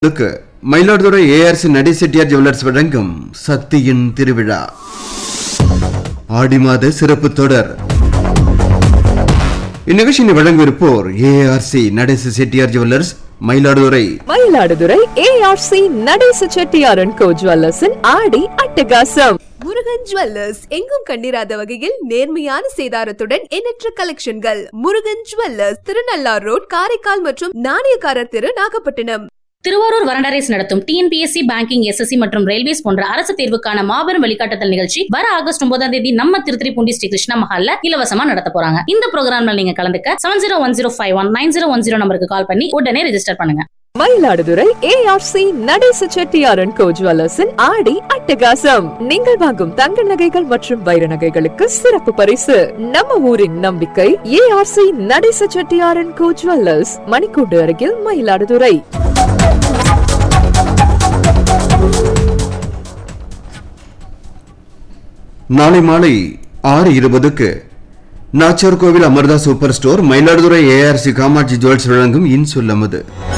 லுக்கு Mayiladuthurai ARC நடை Chettiar jewellers வழங்கும் சக்தியின் திருவிழா ஆடி மாத சிறப்பு தொடர் இந்நிகழ்ச்சியை வழங்கவிருப்போர் ARC Natesa Chettiar jewellers Mayiladuthurai Mayiladuthurai ARC Natesa செட்டியாரன் கோ ஜுவல்லர்ஸின் ஆடி அட்டகாசம் முருகன் ஜுவல்லர்ஸ் எங்கும் கண்டிராத வகையில் நேர்மையான சேதாரத்துடன் எண்ணற்ற கலெக்ஷன்கள் முருகன் ஜுவல்லர்ஸ் திருநள்ளார் ரோட் காரைக்கால் மற்றும் நாணயக்காரர் தெரு நாகப்பட்டினம் திருவாரூர் வரண்டரைஸ் நடத்தும் டிஎன்பிஎஸ்சி பேங்கிங் எஸ்எஸ்சி மற்றும் ரயில்வேஸ் போன்ற அரசு தேர்வுக்கான மாபெரும் வழிகாட்டுதல் நிகழ்ச்சி வர ஆகஸ்ட் ஒன்பதாம் தேதி நம்ம திருத்திரிப்பூண்டி ஸ்ரீ கிருஷ்ணா மஹால்ல இலவசமா நடத்த போறாங்க இந்த ப்ரோக்ராம்ல நீங்க கலந்துக்க seven zero one zero five one nine zero one zero நம்பருக்கு கால் பண்ணி உடனே ரெஜிஸ்டர் பண்ணுங்க மயிலாடுதுறை ஏஆர்சி நடேச செட்டியாரன் கோ ஜுவல்லர்ஸின் ஆடி அட்டகாசம் நீங்கள் வாங்கும் தங்க நகைகள் மற்றும் வைர நகைகளுக்கு சிறப்பு பரிசு நம்ம ஊரின் நம்பிக்கை ஏஆர்சி நடேச செட்டியாரன் கோ ஜுவல்லர்ஸ் மணிக்கூடு அருகில் மயிலாடுதுறை நாளை மாலை ஆறு இருபதுக்கு நாச்சர் கோவில் Amirtha super store Mayiladuthurai ARC Kamatchi jewels வழங்கும் இன்சொல் அமுது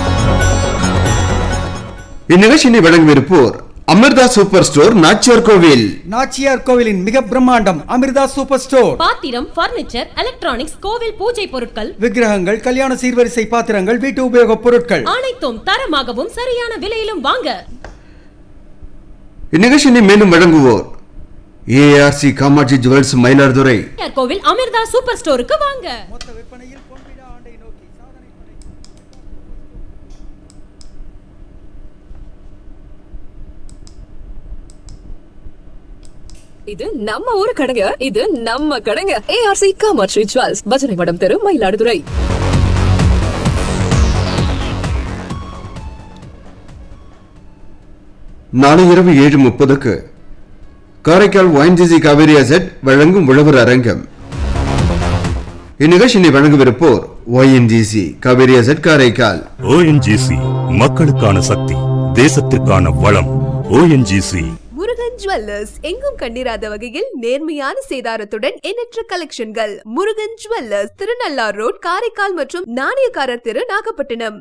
இந்நிகழ்ச்சியை வழங்கவிருப்போர் அமிர்தா சூப்பர் ஸ்டோர் நாச்சியார் கோவில் நாச்சியார் கோவிலின் மிக பிரம்மாண்டம் அமிர்தா சூப்பர் ஸ்டோர் பாத்திரம் பர்னிச்சர் எலக்ட்ரானிக்ஸ் கோவில் பூஜை பொருட்கள் விக்கிரகங்கள் கல்யாண சீர்வரிசை பாத்திரங்கள் வீட்டு உபயோகப் பொருட்கள் அனைத்தும் தரமாகவும் சரியான விலையிலும் வாங்க இந்நிகழ்ச்சியை மேலும் வழங்குவோர் ARC Kamatchi jewels Mayiladuthurai Nachiyar Koil Amirtha super ஸ்டோருக்கு வாங்க மொத்த விற்பனையில் பொன்விழா ஆண்டை நோக்கி சாதனை படைக்கும் இது நம்ம ஊரு கடைங்க இது நம்ம கடைங்க ஏஆர்சி காமாட்சி ஜுவல்ஸ் பஜனை மடம் தெரு மயிலாடுதுறை நாளை இரவு ஏழு முப்பதுக்கு காரைக்கால் ஒயின்ஜிசி காவேரி அசட் வழங்கும் உழவர் அரங்கம் இந்நிகழ்ச்சியை வழங்கவிருப்போர் ONGC Cauvery asset Karaikal ONGC மக்களுக்கான சக்தி தேசத்திற்கான வளம் ஓஎன்ஜிசி முருகன் ஜுவல்லர்ஸ் எங்கும் கண்டிராத வகையில் நேர்மையான சேதாரத்துடன் எண்ணற்ற கலெக்ஷன்கள் முருகன் ஜுவல்லர்ஸ் திருநள்ளார் ரோட் காரைக்கால் மற்றும் நாணயக்காரர் தெரு நாகப்பட்டினம்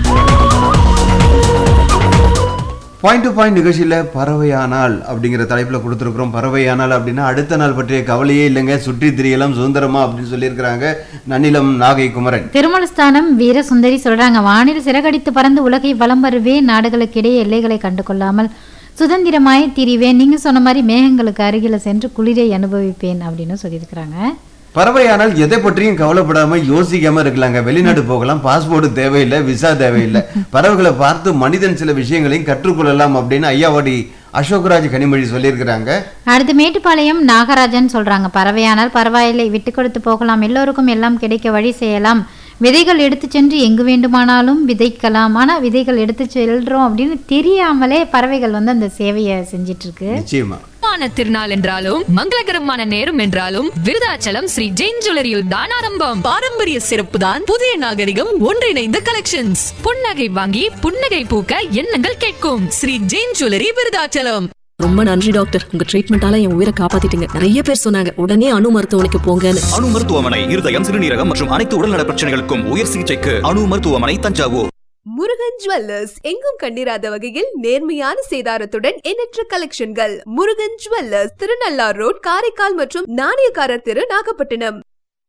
பாயிண்ட் டு பாயிண்ட் நிகழ்ச்சியில் பறவையானால் அப்படிங்கிற தலைப்பில் கொடுத்துருக்குறோம் பறவையானால் அப்படின்னா அடுத்த நாள் பற்றிய கவலையே இல்லைங்க சுற்றி திரியலாம் சுதந்திரமா அப்படின்னு சொல்லியிருக்கிறாங்க நன்னிலம் நாகை குமரன் திருமலஸ்தானம் வீர சுந்தரி சொல்றாங்க வானில் சிறகடித்து பறந்து உலகை வலம் வருவேன் நாடுகளுக்கிடையே எல்லைகளை கண்டு கொள்ளாமல் சுதந்திரமாய் திரிவேன் நீங்க சொன்ன மாதிரி மேகங்களுக்கு அருகில சென்று குளிரை அனுபவிப்பேன் அப்படின்னு சொல்லியிருக்கிறாங்க பறவையானால் எதை பற்றியும் கவலைப்படாம யோசிக்காம இருக்கலாங்க வெளிநாடு போகலாம் பாஸ்போர்ட் தேவையில்லை விசா தேவையில்லை பறவைகளை பார்த்து மனிதன் சில விஷயங்களையும் கற்றுக்கொள்ளலாம் அப்படின்னு ஐயாவாடி அசோக்ராஜ் கனிமொழி சொல்லியிருக்கிறாங்க அடுத்து மேட்டுப்பாளையம் நாகராஜன் சொல்றாங்க பறவையானால் பரவாயில்லை விட்டு கொடுத்து போகலாம் எல்லோருக்கும் எல்லாம் கிடைக்க வழி செய்யலாம் விதைகள் எடுத்து சென்று எங்கு வேண்டுமானாலும் விதைக்கலாம் ஆனா விதைகள் எடுத்து செல்றோம் அப்படின்னு தெரியாமலே பறவைகள் வந்து அந்த சேவையை செஞ்சிட்டு இருக்கு நிச்சயமா மான திருநாள் என்றாலும் மங்களகரமான நேரம் என்றாலும் விருதாச்சலம் ஸ்ரீ ஜெயின் ஜுவல்லரியில் தான் ஆரம்பம் பாரம்பரிய சிறப்பு தான் புதிய நாகரிகம் ஒன்றிணைந்த கலெக்ஷன்ஸ் புன்னகை வாங்கி புன்னகை பூக்க எண்ணங்கள் கேட்கும் ஸ்ரீ ஜெயின் ஜுவல்லரி விருதாச்சலம் ரொம்ப நன்றி டாக்டர் உங்க ட்ரீட்மெண்டால என் உயிரை காப்பாத்திட்டீங்க நிறைய பேர் சொன்னாங்க உடனே அணு மருத்துவமனைக்கு போங்கன்னு அணு மருத்துவமனை இருதயம் சிறுநீரகம் மற்றும் அனைத்து உடல்நல பிரச்சனைகளுக்கும் உயர் சிகிச்சைக்கு அணு மருத்துவமனை தஞ்சாவூர் முருகன் ஜுவல்லர்ஸ் எங்கும் கண்டிராத வகையில் நேர்மையான சேதாரத்துடன் எண்ணற்ற கலெக்ஷன்கள் முருகன் ஜுவல்லர்ஸ் திருநள்ளார் ரோட் காரைக்கால் மற்றும் நாணயக்காரர் தெரு நாகப்பட்டினம்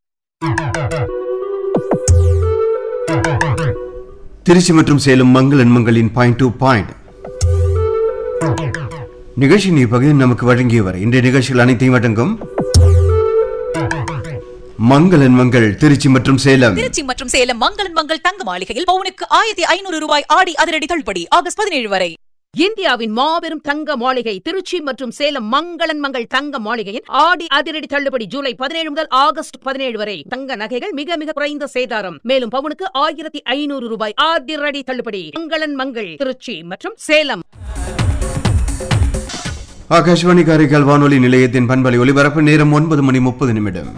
திருச்சி மற்றும் சேலம் மங்களன் மங்களின் பாயிண்ட் டு பாயிண்ட் நிகழ்ச்சியின் இப்பகுதியில் நமக்கு வழங்கியவர் இன்றைய நிகழ்ச்சிகள் அனைத்தையும் வழங்கும் மங்களன் மங்கள் திருச்சி மற்றும் சேலம் திருச்சி மற்றும் சேலம் மங்களன் மங்கள் தங்க மாளிகையில் பவுனுக்கு ஆயிரத்தி ஐநூறு ரூபாய் ஆடி அதிரடி தள்ளுபடி ஆகஸ்ட் பதினேழு வரை இந்தியாவின் மாபெரும் தங்க மாளிகை திருச்சி மற்றும் சேலம் மங்களன் மங்கள் தங்க மாளிகையின் ஆடி அதிரடி தள்ளுபடி ஜூலை பதினேழு முதல் ஆகஸ்ட் பதினேழு வரை தங்க நகைகள் மிக மிக குறைந்த சேதாரம் மேலும் பவுனுக்கு ஆயிரத்தி ஐநூறு ரூபாய் அதிரடி தள்ளுபடி மங்களன் மங்கள் திருச்சி மற்றும் சேலம் ஆகாஷ்வாணி காரைக்கால் வானொலி நிலையத்தின் பண்பலை ஒலிபரப்பு நேரம் ஒன்பது மணி முப்பது நிமிடம்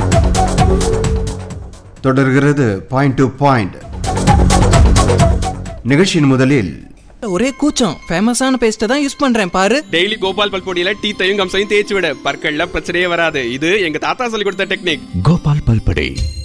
தொடர்கிறது பாயிண்ட் டு பாயிண்ட் நிகழ்ச்சியின் முதலில் ஒரே கூச்சம் ஃபேமஸான பேஸ்ட்டை தான் யூஸ் பண்றேன் பாரு டெய்லி கோபால் பல்பொடியில டீத்தையும் கம்சையும் தேய்ச்சி விட பற்கள்ல பிரச்சனையே வராது இது எங்க தாத்தா சொல்லி கொடுத்த டெக்னிக் கோபால் பல்படே